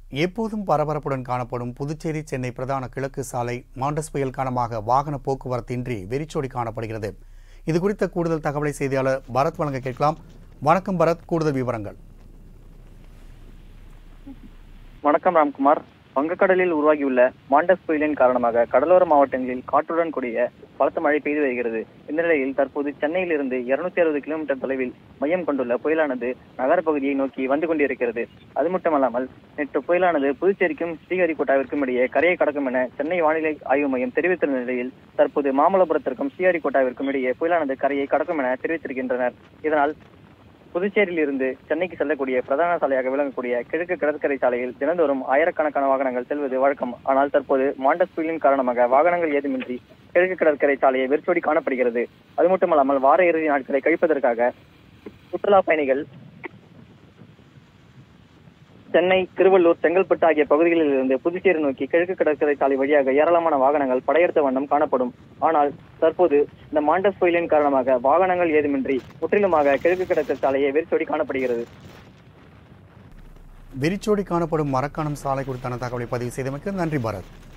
எப்போதும் பரபரப்புடன் காணப்படும் புதுச்சேரி சென்னை பிரதான கிழக்கு சாலை மாண்டஸ் புயல் காரணமாக வாகன போக்குவரத்தின்றி வெறிச்சோடி காணப்படுகிறது இது குறித்த கூடுதல் தகவலை செய்தியாளர் பரத் வழங்க கேட்கலாம் வணக்கம் பரத் கூடுதல் விவரங்கள் வணக்கம் ராம்குமார் வங்கக்கடலில் உருவாகியுள்ள மாண்டஸ் புயலின் காரணமாக கடலோர மாவட்டங்களில் காற்றுடன் கூடிய பலத்த மழை பெய்து வருகிறது இந்த நிலையில் தற்போது சென்னையிலிருந்து இருநூத்தி அறுபது கிலோமீட்டர் தொலைவில் மையம் கொண்டுள்ள புயலானது நகரப்பகுதியை நோக்கி வந்து கொண்டிருக்கிறது அது மட்டுமல்லாமல் நேற்று புயலானது புதுச்சேரிக்கும் ஸ்ரீஹரிகோட்டாவிற்கும் இடையே கரையை கடக்கும் என சென்னை வானிலை ஆய்வு மையம் தெரிவித்திருந்த நிலையில் தற்போது மாமல்லபுரத்திற்கும் ஸ்ரீஹரிகோட்டாவிற்கும் இடையே புயலானது கரையை கடக்கும் என தெரிவித்திருக்கின்றனர் இதனால் புதுச்சேரியில் இருந்து சென்னைக்கு செல்லக்கூடிய பிரதான சாலையாக விளங்கக்கூடிய கிழக்கு கடற்கரை சாலையில் தினந்தோறும் ஆயிரக்கணக்கான வாகனங்கள் செல்வது வழக்கம் ஆனால் தற்போது மாண்டஸ் புயலின் காரணமாக வாகனங்கள் ஏதுமின்றி கிழக்கு கடற்கரை சாலையை வெறிச்சோடி காணப்படுகிறது அது மட்டுமல்லாமல் வார இறுதி நாட்களை கழிப்பதற்காக சுற்றுலா பயணிகள் சென்னை திருவள்ளூர் செங்கல்பட்டு ஆகிய பகுதிகளில் இருந்து புதுச்சேரி நோக்கி கிழக்கு கடற்கரை சாலை வழியாக ஏராளமான வாகனங்கள் படையெடுத்த வண்ணம் காணப்படும் ஆனால் தற்போது இந்த மாண்டஸ் புயலின் காரணமாக வாகனங்கள் ஏதுமின்றி முற்றிலுமாக கிழக்கு கடற்கரை சாலையை வெறிச்சோடி காணப்படுகிறது வெறிச்சோடி காணப்படும் மரக்காணம் சாலை குறித்தான தகவலை பதிவு செய்தமைக்கு நன்றி பரத்